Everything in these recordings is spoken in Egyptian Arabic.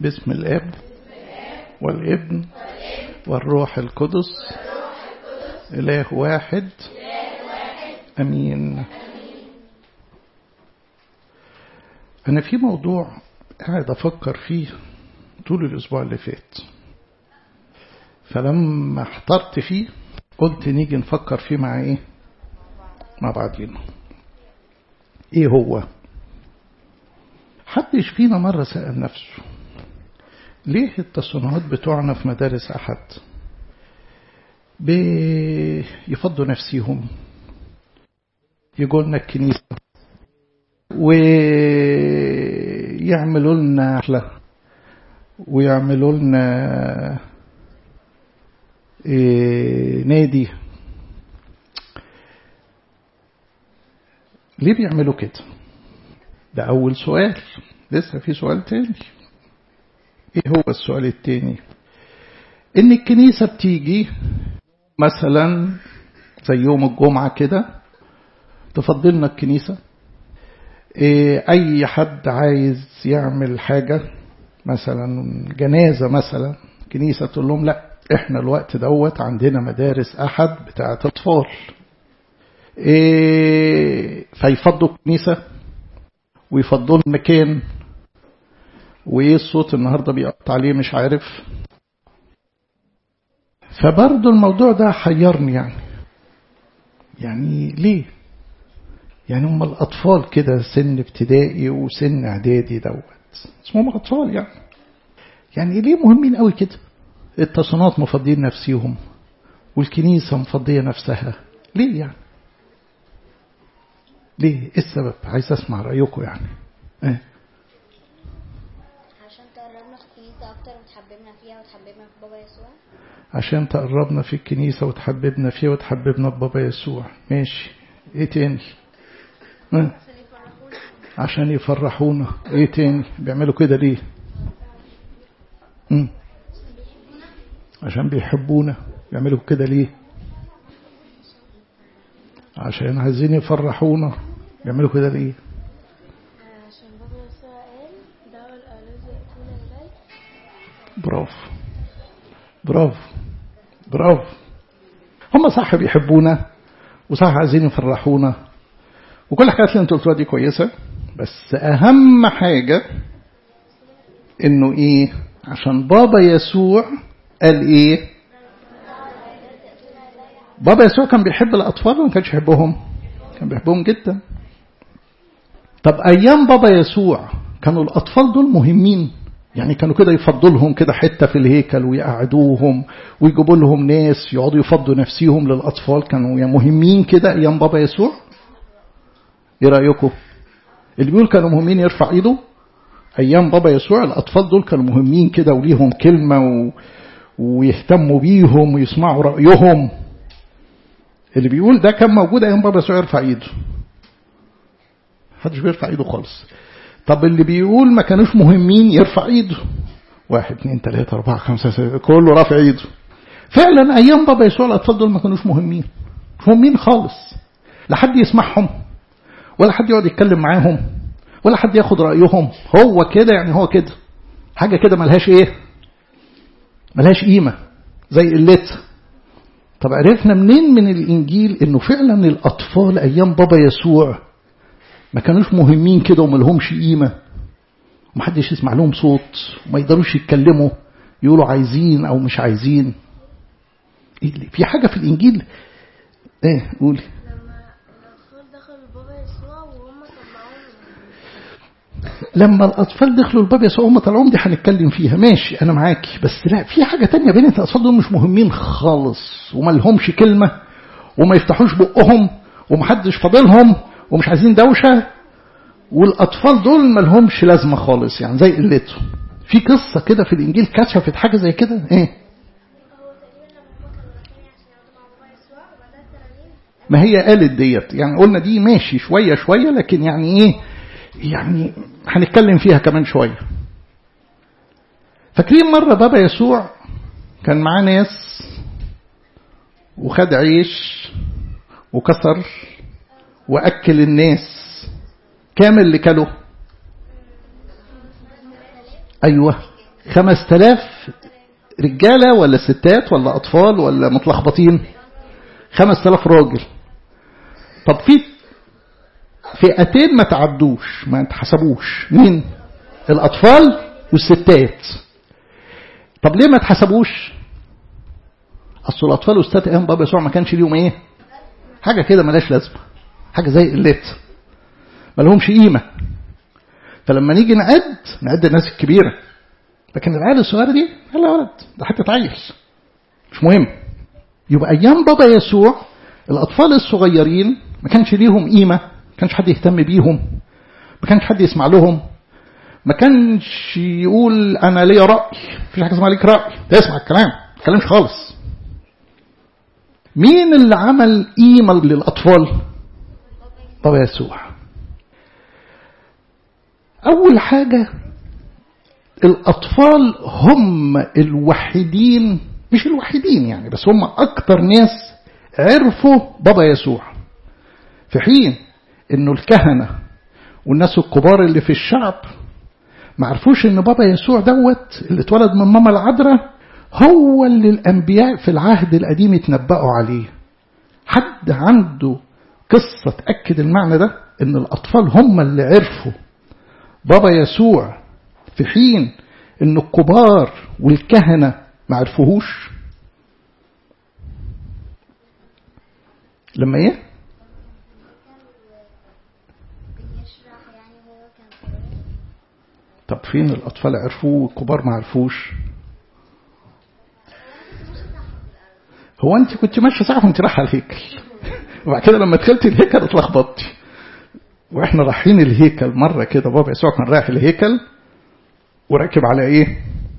باسم الاب والابن والروح القدس إله واحد أمين أنا في موضوع قاعد أفكر فيه طول الأسبوع اللي فات فلما احترت فيه قلت نيجي نفكر فيه مع إيه مع بعضينا إيه هو حدش فينا مرة سأل نفسه ليه التصنيعات بتوعنا في مدارس أحد بيفضوا نفسيهم يقولنا الكنيسة ويعملوا لنا حفلة ويعملوا لنا إيه نادي ليه بيعملوا كده ده أول سؤال لسه في سؤال تاني ايه هو السؤال التاني ان الكنيسة بتيجي مثلا زي يوم الجمعة كده تفضلنا الكنيسة إيه اي حد عايز يعمل حاجة مثلا جنازة مثلا كنيسة تقول لهم لا احنا الوقت دوت عندنا مدارس احد بتاعة اطفال إيه فيفضوا الكنيسة ويفضلوا المكان وايه الصوت النهاردة بيقطع عليه مش عارف فبرضه الموضوع ده حيرني يعني يعني ليه يعني هم الأطفال كده سن ابتدائي وسن إعدادي دوت اسمهم أطفال يعني يعني ليه مهمين قوي كده التصنيعات مفضين نفسيهم والكنيسة مفضية نفسها ليه يعني ليه ايه السبب عايز اسمع رأيكم يعني اه عشان تقربنا في الكنيسة أكتر وتحببنا فيها وتحببنا في بابا يسوع عشان تقربنا في الكنيسة وتحببنا فيها وتحببنا ببابا يسوع ماشي ايه تاني اه؟ عشان يفرحونا ايه تاني بيعملوا كده ليه مم. عشان بيحبونا بيعملوا كده ليه عشان عايزين يفرحونا بيعملوا كده ليه عشان بابا يسوع قال دعوا الأولاد يأتون إلي برافو برافو برافو هم صح بيحبونا وصح عايزين يفرحونا وكل الحاجات اللي انت قلتوها دي كويسة بس أهم حاجة إنه إيه عشان بابا يسوع قال إيه بابا يسوع كان بيحب الأطفال وما كانش يحبهم كان بيحبهم جدا طب أيام بابا يسوع كانوا الأطفال دول مهمين يعني كانوا كده يفضلهم كده حتة في الهيكل ويقعدوهم ويجيبوا لهم ناس يقعدوا يفضوا نفسيهم للأطفال كانوا يعني مهمين كده أيام بابا يسوع إيه رأيكم اللي بيقول كانوا مهمين يرفع إيده أيام بابا يسوع الأطفال دول كانوا مهمين كده وليهم كلمة و... ويهتموا بيهم ويسمعوا رأيهم اللي بيقول ده كان موجود أيام بابا يسوع يرفع إيده محدش بيرفع إيده خالص طب اللي بيقول ما كانوش مهمين يرفع ايده واحد اثنين ثلاثة أربعة خمسة ستة كله رافع ايده فعلا أيام بابا يسوع الأطفال دول ما كانوش مهمين مش مهمين خالص لا حد يسمعهم ولا حد يقعد يتكلم معاهم ولا حد ياخد رأيهم هو كده يعني هو كده حاجة كده ملهاش ايه ملهاش قيمة زي قلتها طب عرفنا منين من الإنجيل إنه فعلا الأطفال أيام بابا يسوع ما كانوش مهمين كده وما لهمش قيمة ومحدش يسمع لهم صوت وما يقدروش يتكلموا يقولوا عايزين أو مش عايزين إيه اللي في حاجة في الإنجيل إيه قولي لما الأطفال دخلوا بابا يسوع وهم سمعوهم لما الأطفال دخلوا الباب يسوع هم طلعوهم دي هنتكلم فيها ماشي أنا معاكي بس لا في حاجة تانية بين الأطفال دول مش مهمين خالص وما لهمش كلمة وما يفتحوش بقهم ومحدش فاضلهم ومش عايزين دوشة والأطفال دول ما لهمش لازمة خالص يعني زي قلتهم في قصة كده في الإنجيل كشفت حاجة زي كده إيه هو تقريبا لما هم كانوا رايحين عشان يقعدوا مع بابا يسوع وبعدها التلاميذ ما هي قالت ديت يعني قلنا دي ماشي شوية شوية لكن يعني ايه يعني هنتكلم فيها كمان شوية فاكرين مرة بابا يسوع كان معاه ناس وخد عيش وكسر وأكل الناس كام اللي كلوا أيوة خمس تلاف رجالة ولا ستات ولا أطفال ولا متلخبطين خمس تلاف راجل طب في فئتين ما تعدوش ما اتحسبوش مين الأطفال والستات طب ليه ما اتحسبوش أصل الأطفال والستات أيام بابا يسوع ما كانش ليهم إيه حاجة كده ملاش لازمة حاجة زي قلت ما لهمش قيمة فلما نيجي نعد نعد الناس الكبيرة لكن العيال الصغيرة دي يلا يا ولد ده حتة عيل مش مهم يبقى أيام بابا يسوع الأطفال الصغيرين ما كانش ليهم قيمة ما كانش حد يهتم بيهم ما كانش حد يسمع لهم ما كانش يقول أنا ليا رأي مفيش حاجة اسمها ليك رأي تسمع الكلام ما تتكلمش خالص مين اللي عمل قيمة للأطفال بابا يسوع أول حاجة الأطفال هم الوحيدين مش الوحيدين يعني بس هم أكتر ناس عرفوا بابا يسوع في حين إنه الكهنة والناس الكبار اللي في الشعب ما عرفوش إن بابا يسوع دوت اللي اتولد من ماما العذراء هو اللي الأنبياء في العهد القديم اتنبأوا عليه حد عنده قصة تأكد المعنى ده إن الأطفال هم اللي عرفوا بابا يسوع في حين إن الكبار والكهنة ما عرفوهوش لما ايه بيشرح يعني هو كان صغير طب فين الأطفال عرفوه والكبار ما عرفوش هو أنت كنت ماشية صح وأنت رايحة الهيكل وبعد كده لما دخلت الهيكل اتلخبطتي واحنا رايحين الهيكل مرة كده بابا يسوع كان رايح الهيكل وراكب على ايه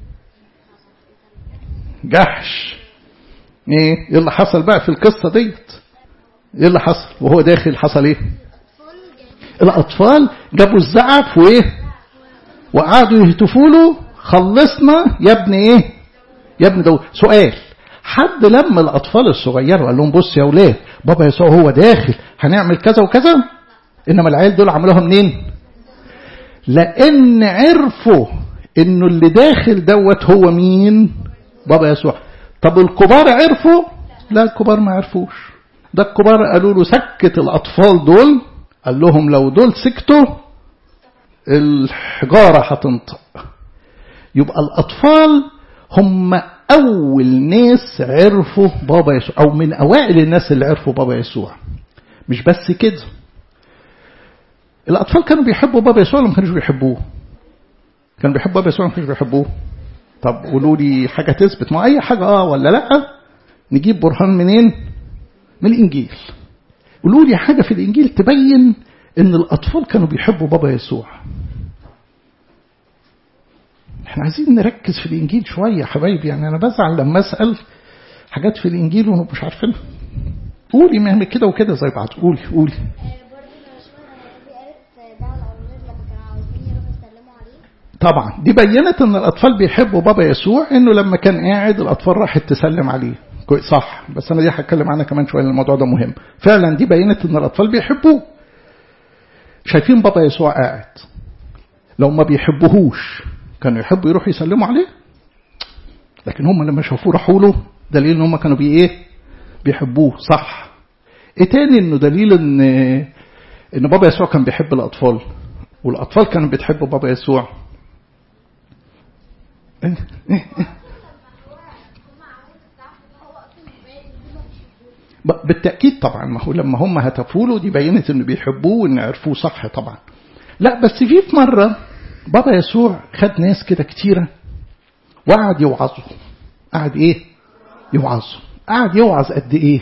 جحش ايه ايه اللي حصل بقى في القصة ديت ايه اللي حصل وهو داخل حصل ايه الاطفال جابوا الزعف وايه وقعدوا يهتفوا له خلصنا يا ابن ايه يا ابن داود سؤال حد لما الاطفال الصغيره وقال لهم بص يا اولاد بابا يسوع هو داخل هنعمل كذا وكذا انما العيال دول عملوها منين لان عرفوا انه اللي داخل دوت هو مين بابا يسوع طب الكبار عرفوا لا الكبار ما عرفوش ده الكبار قالوا له سكت الاطفال دول قال لهم لو دول سكتوا الحجاره هتنطق يبقى الاطفال هم اول ناس عرفوا بابا يسوع او من اوائل الناس اللي عرفوا بابا يسوع مش بس كده الاطفال كانوا بيحبوا بابا يسوع ولا ما كانوش بيحبوه كانوا بيحبوا بابا يسوع ولا ما كانوش بيحبوه طب قولوا لي حاجه تثبت ما اي حاجه اه ولا لا نجيب برهان منين من الانجيل قولوا لي حاجه في الانجيل تبين ان الاطفال كانوا بيحبوا بابا يسوع احنا عايزين نركز في الانجيل شويه يا حبايبي يعني انا بزعل لما اسال حاجات في الانجيل ونبقى مش عارفينها قولي ما كده وكده زي بعض قولي قولي برضه دي قالت دعوة الأولاد لما كانوا عاوزين يروحوا يسلموا عليه طبعا دي بينت ان الاطفال بيحبوا بابا يسوع انه لما كان قاعد الاطفال راحت تسلم عليه كويس صح بس انا دي هتكلم عنها كمان شويه لأن الموضوع ده مهم فعلا دي بينت ان الاطفال بيحبوه شايفين بابا يسوع قاعد لو ما بيحبوهوش كانوا يحبوا يروحوا يسلموا عليه لكن هم لما شافوه راحوا له دليل ان هم كانوا بي ايه بيحبوه صح ايه تاني انه دليل ان ان بابا يسوع كان بيحب الاطفال والاطفال كانوا بتحب بابا يسوع إيه؟ إيه؟ إيه؟ ب- بالتأكيد طبعا ما هو لما هم هتفوا له دي بينت انه بيحبوه وان عرفوه صح طبعا لا بس في في مرة بابا يسوع خد ناس كده كتيرة وقعد يوعظهم قعد ايه يوعظهم قعد يوعظ قد ايه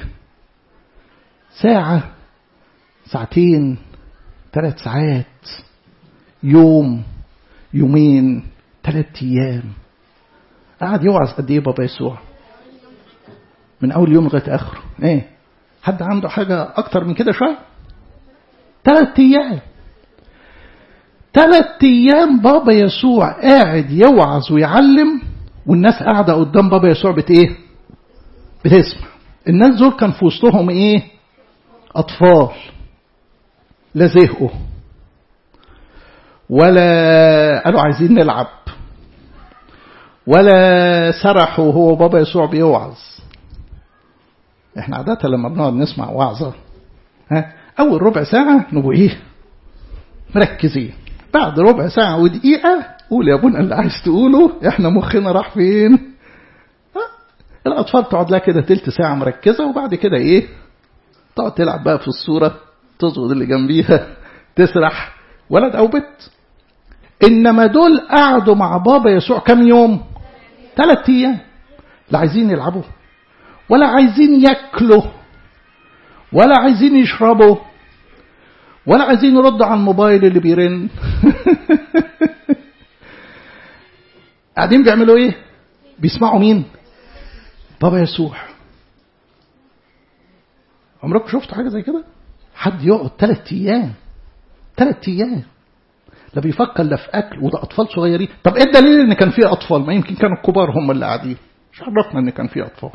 ساعة ساعتين ثلاث ساعات يوم يومين ثلاث ايام قعد يوعظ قد ايه بابا يسوع من اول يوم لغايه اخره ايه حد عنده حاجه اكتر من كده شويه ثلاث ايام ثلاث ايام بابا يسوع قاعد يوعظ ويعلم والناس قاعده قدام بابا يسوع بت ايه بتسمع الناس دول كان في وسطهم ايه اطفال لا زهقوا ولا قالوا عايزين نلعب ولا سرحوا هو بابا يسوع بيوعظ احنا عادة لما بنقعد نسمع وعظة ها أول ربع ساعة نبقى إيه مركزين بعد ربع ساعة ودقيقة قول يا ابونا اللي عايز تقوله احنا مخنا راح فين ها؟ الأطفال تقعد لها كده تلت ساعة مركزة وبعد كده إيه تقعد تلعب بقى في الصورة تظبط اللي جنبيها تسرح ولد أو بنت إنما دول قعدوا مع بابا يسوع كم يوم ثلاث أيام لا عايزين يلعبوا ولا عايزين ياكلوا ولا عايزين يشربوا ولا عايزين يردوا على الموبايل اللي بيرن قاعدين بيعملوا ايه بيسمعوا مين بابا يسوع عمركم شفتوا حاجه زي كده حد يقعد ثلاث ايام ثلاث ايام لا بيفكر لا في اكل وده اطفال صغيرين طب ايه الدليل ان كان في اطفال ما يمكن كانوا الكبار هم اللي قاعدين مش عرفنا ان كان في اطفال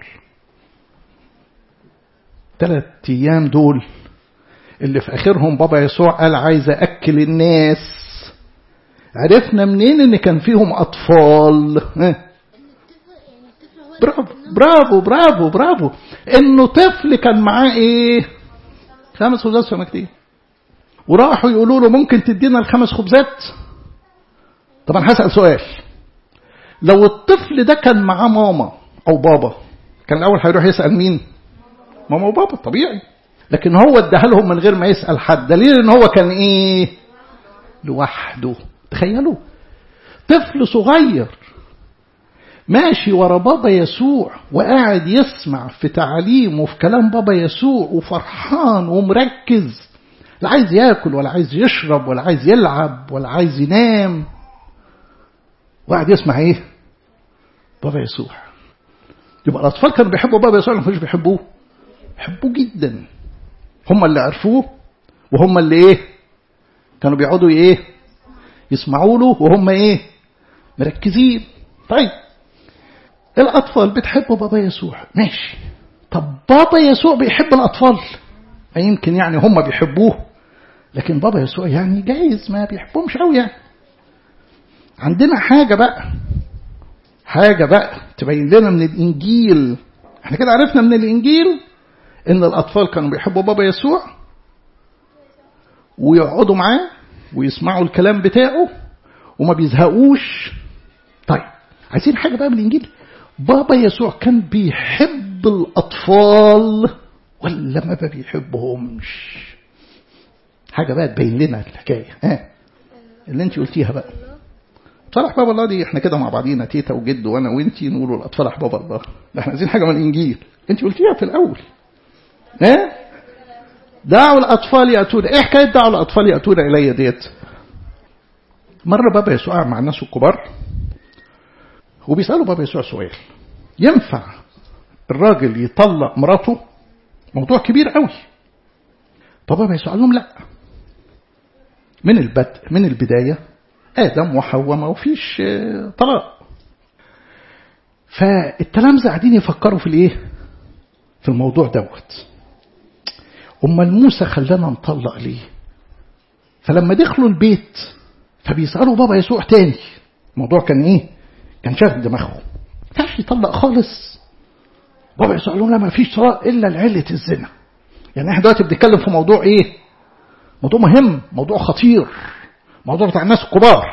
ثلاث ايام دول اللي في اخرهم بابا يسوع قال عايز اكل الناس عرفنا منين ان كان فيهم اطفال ها؟ برافو برافو برافو برافو انه طفل كان معاه ايه خمس خبزات سمكتين وراحوا يقولوا له ممكن تدينا الخمس خبزات طبعا هسأل سؤال لو الطفل ده كان معاه ماما او بابا كان الاول هيروح يسأل مين ماما وبابا طبيعي لكن هو اداها لهم من غير ما يسأل حد دليل ان هو كان ايه لوحده تخيلوا طفل صغير ماشي ورا بابا يسوع وقاعد يسمع في تعليمه في كلام بابا يسوع وفرحان ومركز لا عايز ياكل ولا عايز يشرب ولا عايز يلعب ولا عايز ينام وقاعد يسمع ايه بابا يسوع يبقى الاطفال كانوا بيحبوا بابا يسوع ولا ما كانوش بيحبوه بيحبوه جدا هم اللي عرفوه وهم اللي ايه كانوا بيقعدوا ايه يسمعوا له وهم ايه مركزين طيب الاطفال بتحب بابا يسوع ماشي طب بابا يسوع بيحب الاطفال يمكن يعني هم بيحبوه لكن بابا يسوع يعني جايز ما بيحبهمش قوي يعني عندنا حاجة بقى حاجة بقى تبين لنا من الإنجيل احنا كده عرفنا من الإنجيل إن الأطفال كانوا بيحبوا بابا يسوع ويقعدوا معاه ويسمعوا الكلام بتاعه وما بيزهقوش طيب عايزين حاجة بقى من الإنجيل بابا يسوع كان بيحب الأطفال ولا ما بيحبهمش حاجة بقى تبين لنا الحكاية ها اللي انت قلتيها بقى اطفال احباب الله دي احنا كده مع بعضينا تيتا وجد وانا وانتي نقولوا الاطفال احباب الله ده احنا عايزين حاجة من الانجيل انت قلتيها في الاول ها دعوا الاطفال ياتون ايه حكايه دعوا الاطفال ياتون الي ديت مره بابا يسوع مع الناس الكبار وبيسالوا بابا يسوع سؤال ينفع الراجل يطلق مراته موضوع كبير قوي فبابا يسوع قال لهم لا من البدء من البدايه ادم وحواء ما فيش طلاق فالتلامذه قاعدين يفكروا في الايه في الموضوع دوت امال موسى خلانا نطلق ليه فلما دخلوا البيت فبيسالوا بابا يسوع تاني الموضوع كان ايه كان شاغل دماغهم ما يطلق خالص بابا يسوع قال لهم لا ما فيش طلاق الا لعله الزنا يعني احنا دلوقتي بنتكلم في موضوع ايه موضوع مهم موضوع خطير موضوع بتاع الناس الكبار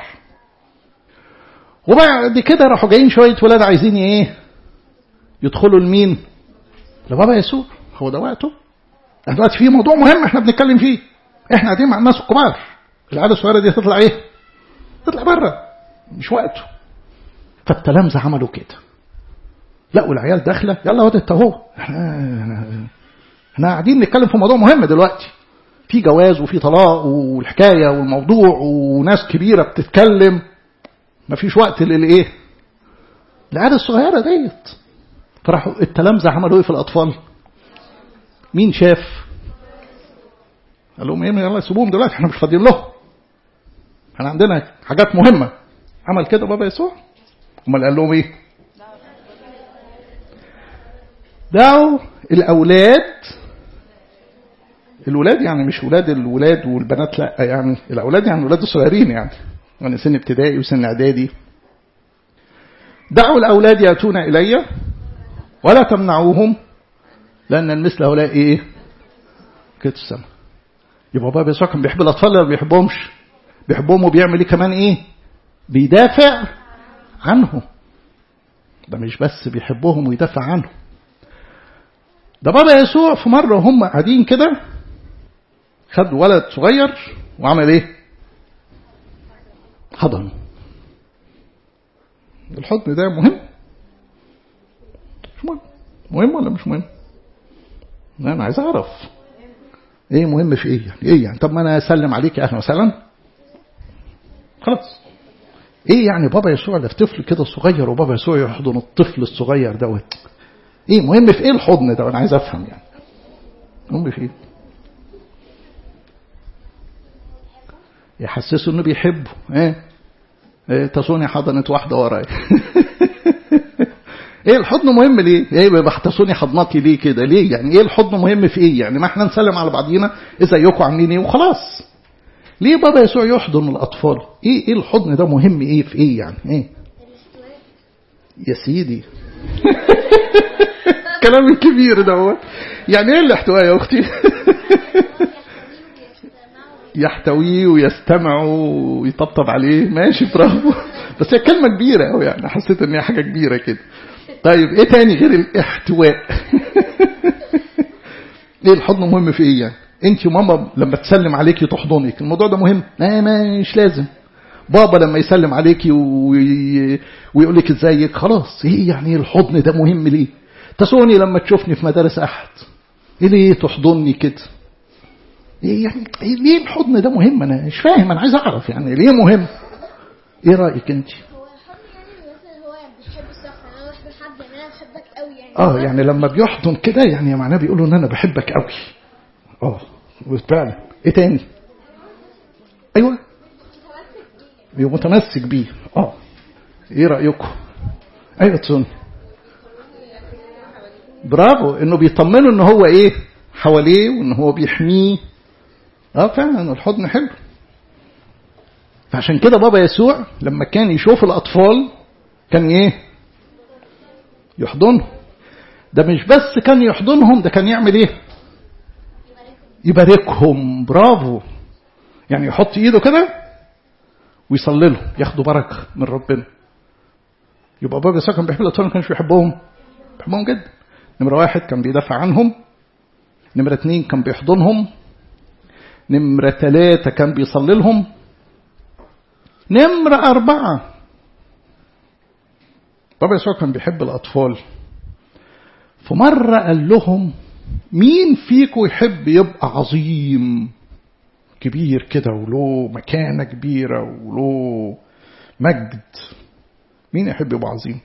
وبعد كده راحوا جايين شويه ولاد عايزين ايه يدخلوا لمين لبابا يسوع هو ده وقته احنا دلوقتي في موضوع مهم احنا بنتكلم فيه احنا قاعدين مع الناس الكبار العيال الصغيره دي تطلع ايه تطلع بره مش وقته فالتلامذه عملوا كده لقوا العيال داخله يلا واد انت اهو احنا احنا قاعدين نتكلم في موضوع مهم دلوقتي في جواز وفي طلاق والحكايه والموضوع وناس كبيره بتتكلم مفيش وقت للايه العيال الصغيره ديت فراحوا التلامذه عملوا ايه في الاطفال مين شاف قال لهم ايه يلا سيبوهم دلوقتي احنا مش فاضيين لهم احنا عندنا حاجات مهمه عمل كده بابا يسوع امال قال لهم ايه دعوا الاولاد الولاد يعني مش ولاد الولاد والبنات لا يعني الاولاد يعني الولاد الصغيرين يعني يعني سن ابتدائي وسن اعدادي دعوا الأولاد يأتون إلي ولا تمنعوهم لأن المثل هؤلاء إيه كده السماء يبقى بابا يسوع كان بيحب الأطفال ولا ما بيحبهمش بيحبهم وبيعمل إيه كمان إيه بيدافع عنهم ده مش بس بيحبهم ويدافع عنهم ده بابا يسوع في مرة هم قاعدين كده خد ولد صغير وعمل ايه حضنه الحضن ده مهم مش مهم مهم ولا مش مهم لا انا عايز اعرف ايه مهم في ايه يعني ايه يعني طب ما انا اسلم عليك اهلا وسهلا خلاص ايه يعني بابا يسوع ده طفل كده صغير وبابا يسوع يحضن الطفل الصغير دوت ايه مهم في ايه الحضن ده انا عايز افهم يعني مهم في ايه يحسسه انه بيحبه ايه, إيه تصوني حضنت واحده ورايا ايه الحضن مهم ليه ايه بحتصوني حضناتي ليه كده ليه يعني ايه الحضن مهم في ايه يعني ما احنا نسلم على بعضينا ازيكم عاملين ايه وخلاص ليه بابا يسوع يحضن الاطفال ايه ايه الحضن ده مهم ايه في ايه يعني ايه يا سيدي كلام الكبير دوت يعني ايه الاحتواء يا اختي يحتويه ويستمع ويطبطب عليه ماشي برافو بس هي كلمه كبيره قوي يعني حسيت ان هي حاجه كبيره كده طيب ايه تاني غير الاحتواء ايه الحضن مهم في ايه يعني انت ماما لما تسلم عليكي تحضنك الموضوع ده مهم لا مش لازم بابا لما يسلم عليكي وي... ويقول لك ازيك خلاص ايه يعني الحضن ده مهم ليه تسوني لما تشوفني في مدارس احد ايه ليه تحضني كده ايه يعني إيه ليه الحضن ده مهم انا مش فاهم انا عايز اعرف يعني ليه مهم ايه رايك انت هو الحضن يعني مثلا هو بيحب الشخص انا بحب حد يعني انا بحبك قوي يعني اه يعني لما بيحضن كده يعني معناه بيقولوا ان انا بحبك قوي اه فعلا ايه تاني ايوه بيبقى متمسك بيه اه ايه رايكم ايوه تسون برافو انه بيطمنوا ان هو ايه حواليه وان هو بيحميه اه فعلا الحضن حلو فعشان كده بابا يسوع لما كان يشوف الاطفال كان ايه يحضنهم ده مش بس كان يحضنهم ده كان يعمل ايه يباركهم برافو يعني يحط ايده كده ويصلي لهم ياخدوا بركه من ربنا يبقى بابا يسوع كان بيحب الاطفال ما كانش بيحبهم بيحبهم جدا نمره واحد كان بيدافع عنهم نمره اتنين كان بيحضنهم نمره ثلاثه كان بيصلي لهم نمره اربعه بابا يسوع كان بيحب الاطفال فمره قال لهم مين فيكم يحب يبقى عظيم كبير كده وله مكانة كبيرة وله مجد مين يحب يبقى عظيم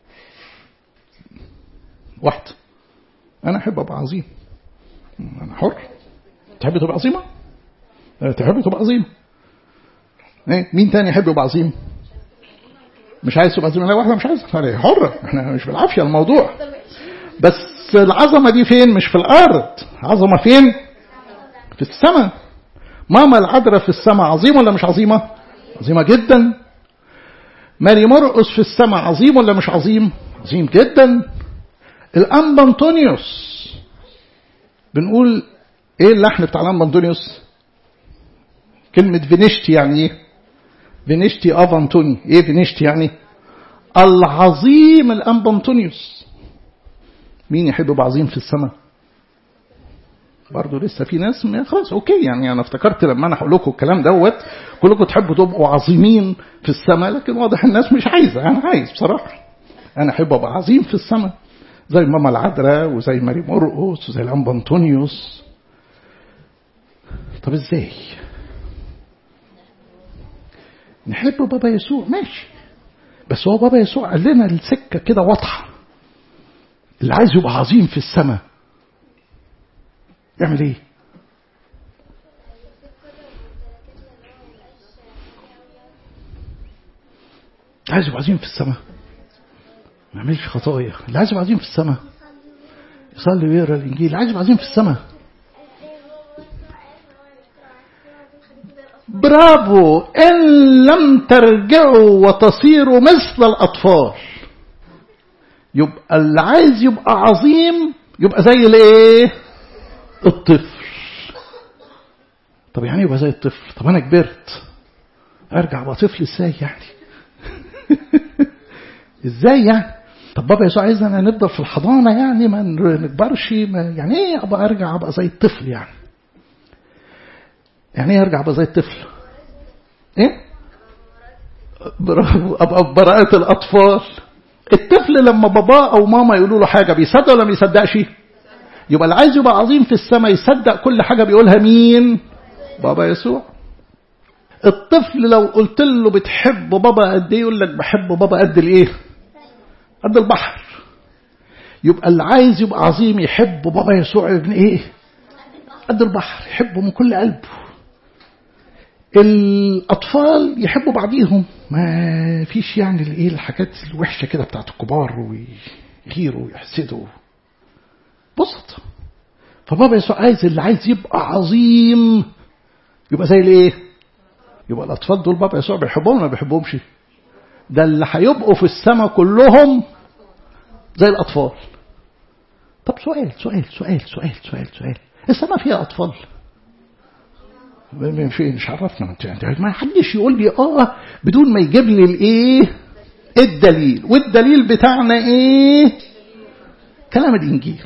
واحد أنا أحب أبقى عظيم أنا حر تحب تبقى عظيمة تحب تبقى عظيم مين تاني يحب يبقى عظيم مش عايز تبقى عظيم لا واحدة مش عايز حرة احنا مش بالعافية الموضوع بس العظمة دي فين مش في الأرض عظمة فين في السماء ماما العذراء في السماء عظيمة ولا مش عظيمة عظيمة جدا ماري مرقس في السماء عظيم ولا مش عظيم عظيم جدا الأنبا أنطونيوس بنقول ايه اللحن بتاع الأنبا أنطونيوس كلمة فينيشتي يعني ايه فينيشتي أف أنطوني ايه فينيشتي يعني العظيم الأنبا أنطونيوس مين يحب يبقى عظيم في السماء برضه لسه في ناس خلاص اوكي يعني انا افتكرت لما انا هقول لكم الكلام دوت كلكم تحبوا تبقوا عظيمين في السماء لكن واضح الناس مش عايزه انا عايز بصراحه انا احب ابقى عظيم في السماء زي ماما العذراء وزي ماري مرقس وزي الانبا انطونيوس طب ازاي نحب بابا يسوع ماشي بس هو بابا يسوع قال لنا السكه كده واضحه اللي عايز يبقى عظيم في السماء يعمل ايه اللي عايز يبقى عظيم في السماء ما يعملش خطايا اللي عايز يبقى عظيم في السماء يصلي ويقرا الانجيل اللي عايز يبقى عظيم في السماء برافو ان لم ترجعوا وتصيروا مثل الاطفال يبقى اللي عايز يبقى عظيم يبقى زي الايه الطفل طب يعني يبقى زي الطفل طب انا كبرت ارجع ابقى طفل ازاي يعني ازاي يعني طب بابا يسوع عايزنا نفضل في الحضانة يعني ما نكبرش ما يعني ايه ابقى ارجع ابقى زي الطفل يعني يعني ايه ارجع ابقى زي الطفل ايه برافو ابقى براءة الاطفال الطفل لما باباه او ماما يقولوا له حاجة بيصدق ولا ما بيصدقش يبقى اللي عايز يبقى عظيم في السماء يصدق كل حاجة بيقولها مين بابا يسوع الطفل لو قلت له بتحب بابا قد ايه يقول لك بحب بابا قد الايه قد البحر يبقى اللي عايز يبقى عظيم يحب بابا يسوع ابن ايه قد البحر يحبه من كل قلبه الاطفال يحبوا بعضيهم ما فيش يعني الايه الحاجات الوحشه كده بتاعت الكبار ويغيروا ويحسدوا بسط فبابا يسوع عايز اللي عايز يبقى عظيم يبقى زي الايه يبقى الاطفال دول بابا يسوع بيحبهم ولا ما بيحبهمش ده اللي هيبقوا في السماء كلهم زي الاطفال طب سؤال سؤال سؤال سؤال سؤال سؤال السماء فيها اطفال فين مش عرفنا انت ما حدش يقول لي اه بدون ما يجيب لي الايه الدليل والدليل بتاعنا ايه كلام الانجيل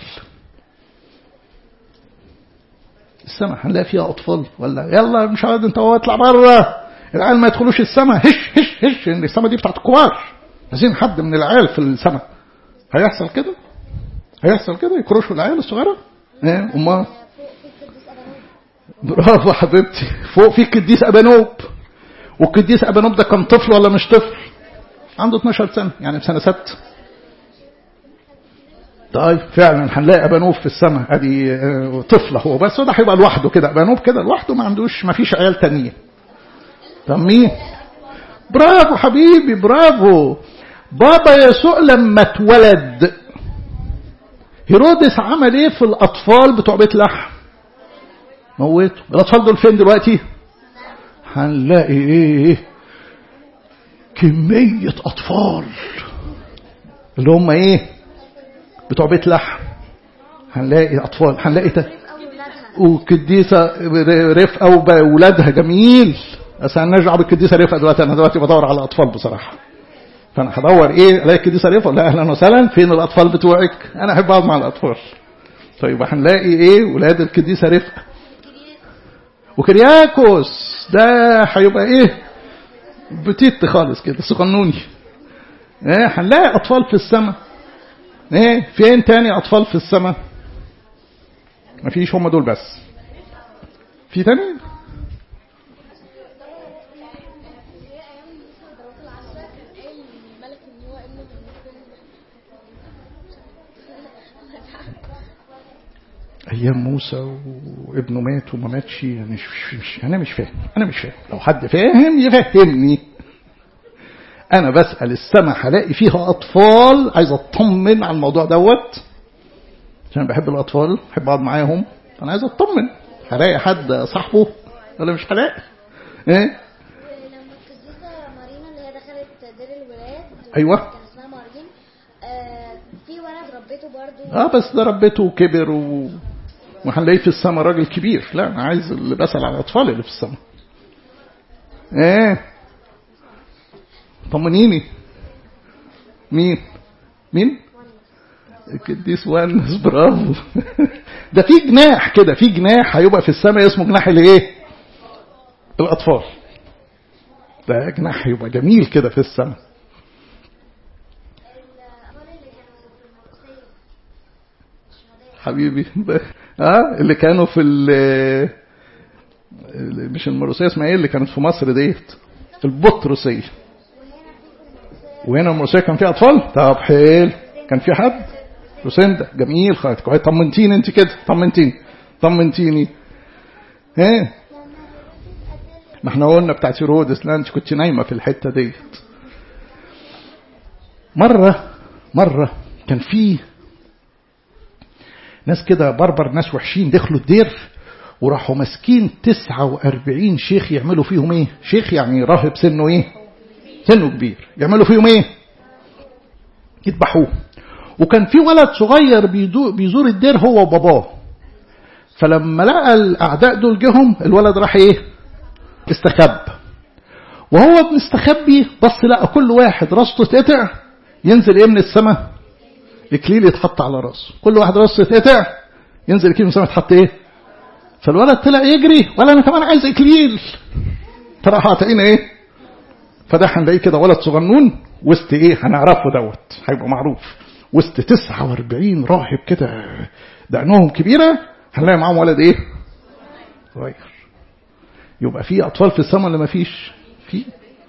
السماء هنلاقي فيها اطفال ولا يلا مش عارف انت هو اطلع بره العيال ما يدخلوش السماء هش هش هش ان السماء دي بتاعت الكبار عايزين حد من العيال في السماء هيحصل كده هيحصل كده يكرشوا العيال الصغيره ايه امال برافو حبيبتي فوق في القديس ابانوب والقديس ابانوب ده كان طفل ولا مش طفل عنده 12 سنه يعني في سنه ست طيب فعلا هنلاقي ابانوب في السماء ادي طفله هو بس ده هيبقى لوحده كده ابانوب كده لوحده ما عندوش ما فيش عيال تانيين طب مين برافو حبيبي برافو بابا يسوع لما اتولد هيرودس عمل ايه في الاطفال بتوع بيت لحم موته الاطفال دول فين دلوقتي هنلاقي ايه كمية اطفال اللي هم ايه بتوع بيت لحم هنلاقي اطفال هنلاقي ت... وكديسة رفقة وولادها جميل بس انا نرجع بالكديسة رفقة دلوقتي انا دلوقتي بدور على اطفال بصراحة فانا هدور ايه الاقي الكديسة رفقة لا اهلا وسهلا فين الاطفال بتوعك انا احب اقعد مع الاطفال طيب هنلاقي ايه ولاد الكديسة رفقة وكرياكوس ده هيبقى ايه بتيت خالص كده صغنوني ايه هنلاقي اطفال في السماء ايه فين تاني اطفال في السماء مفيش هم دول بس في تاني ايام موسى وابنه مات وما ماتش يعني مش مش انا مش فاهم انا مش فاهم لو حد فاهم يفهمني انا بسال السماء هلاقي فيها اطفال عايز اطمن على الموضوع دوت عشان بحب الاطفال بحب اقعد معاهم فانا عايز اطمن هلاقي حد صاحبه ولا مش هلاقي ايه لما القديسة مارينا اللي هي دخلت دير الولاد أيوة. كان اسمها مارين آه في ولد ربيته برضو اه بس ده ربيته وكبر و... وهنلاقيه في السماء راجل كبير لا انا عايز اللي بسال على الاطفال اللي في السماء ايه طمنيني مين مين القديس ونس برافو ده في جناح كده في جناح هيبقى في السماء اسمه جناح الايه الاطفال ده جناح هيبقى جميل كده في السماء الأطفال اللي كانوا في المدرسية حبيبي اه اللي كانوا في ال مش المروسيه اسمها ايه اللي كانت في مصر ديت البطرسيه وهنا المروسيه كان فيها اطفال طب حلو كان في حد روسندا جميل خالص كويس طمنتيني انت كده طمنتيني طمنتيني ايه ما احنا قلنا بتاعت هيرودس لا انت كنت نايمه في الحته ديت مره مره كان في ناس كده بربر ناس وحشين دخلوا الدير وراحوا ماسكين 49 شيخ يعملوا فيهم ايه شيخ يعني راهب سنه ايه سنه كبير يعملوا فيهم ايه يذبحوه وكان في ولد صغير بيدو- بيزور الدير هو وباباه فلما لقى الاعداء دول جهم الولد راح ايه استخب وهو مستخبي بص لقى كل واحد راسه تقطع ينزل ايه من السماء اكليل يتحط على راسه كل واحد راسه تقطع ينزل اكليل من السماء يتحط ايه فالولد طلع يجري ولا انا كمان عايز اكليل فراح قاطعين ايه فده هنلاقيه كده ولد صغنون وسط ايه هنعرفه دوت هيبقى معروف وسط 49 راهب كده دقنهم كبيره هنلاقي معاهم ولد ايه صغير يبقى في اطفال في السماء ولا ما فيش في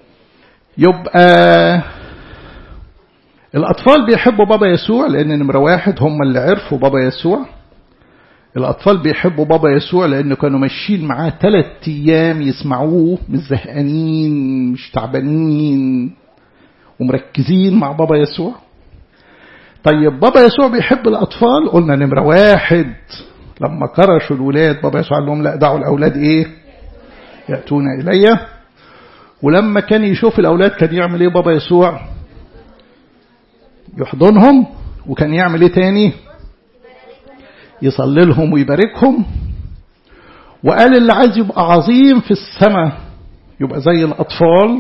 يبقى الاطفال بيحبوا بابا يسوع لان نمره واحد هم اللي عرفوا بابا يسوع الأطفال بيحبوا بابا يسوع لأنه كانوا ماشيين معاه ثلاث أيام يسمعوه مش زهقانين مش تعبانين ومركزين مع بابا يسوع طيب بابا يسوع بيحب الأطفال قلنا نمرة واحد لما كرشوا الولاد بابا يسوع قال لهم لا دعوا الأولاد إيه يأتون إلي ولما كان يشوف الأولاد كان يعمل إيه بابا يسوع يحضنهم وكان يعمل إيه تاني يصلي لهم ويباركهم وقال اللي عايز يبقى عظيم في السماء يبقى زي الأطفال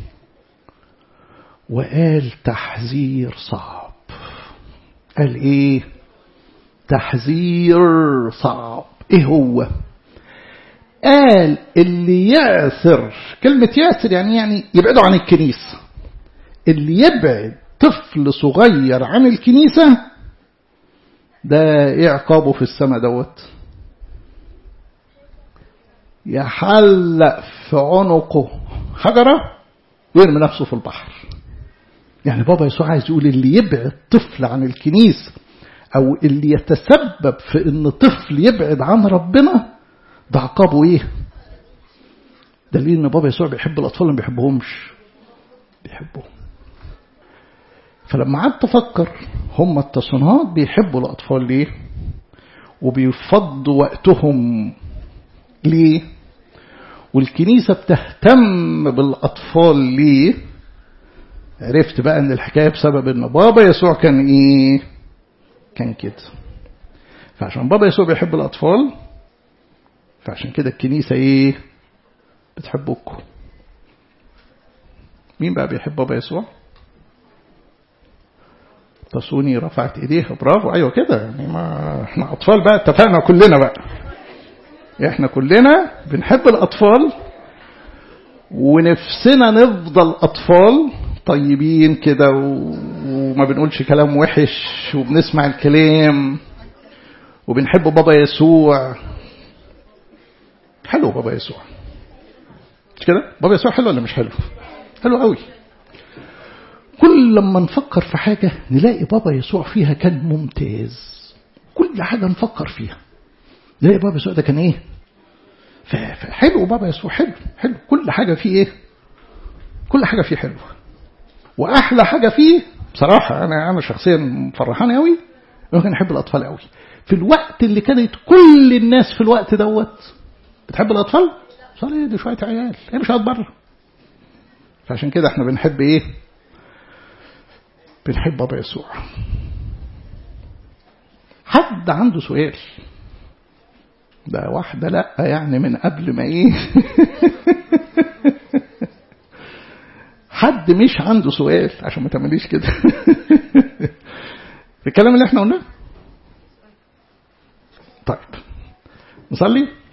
وقال تحذير صعب قال ايه تحذير صعب ايه هو قال اللي يأثر كلمة يأثر يعني يعني يبعدوا عن الكنيسة اللي يبعد طفل صغير عن الكنيسة ده ايه عقابه في السماء دوت يحلق في عنقه حجرة ويرمي نفسه في البحر يعني بابا يسوع عايز يقول اللي يبعد طفل عن الكنيسة أو اللي يتسبب في إن طفل يبعد عن ربنا ده عقابه إيه؟ دليل إن بابا يسوع بيحب الأطفال ما بيحبهمش بيحبهم فلما قعدت أفكر هم التصنيعات بيحبوا الأطفال ليه؟ وبيفضوا وقتهم ليه؟ والكنيسة بتهتم بالأطفال ليه؟ عرفت بقى ان الحكاية بسبب ان بابا يسوع كان ايه كان كده فعشان بابا يسوع بيحب الاطفال فعشان كده الكنيسة ايه بتحبكم مين بقى بيحب بابا يسوع تصوني رفعت ايديها برافو ايوه كده يعني ما احنا اطفال بقى اتفقنا كلنا بقى احنا كلنا بنحب الاطفال ونفسنا نفضل اطفال طيبين كده وما بنقولش كلام وحش وبنسمع الكلام وبنحب بابا يسوع حلو بابا يسوع مش كده بابا يسوع حلو ولا مش حلو حلو قوي كل لما نفكر في حاجة نلاقي بابا يسوع فيها كان ممتاز كل حاجة نفكر فيها نلاقي بابا يسوع ده كان ايه فحلو بابا يسوع حلو حلو كل حاجة فيه ايه كل حاجة فيه حلوة واحلى حاجه فيه بصراحه انا انا شخصيا مفرحاني قوي ممكن احب الاطفال قوي في الوقت اللي كانت كل الناس في الوقت دوت بتحب الاطفال صار دي شويه عيال هي مش بره فعشان كده احنا بنحب ايه بنحب بابا يسوع حد عنده سؤال ده واحدة لا يعني من قبل ما ايه حد مش عنده سؤال عشان ما تعمليش كده الكلام اللي احنا قلناه طيب نصلي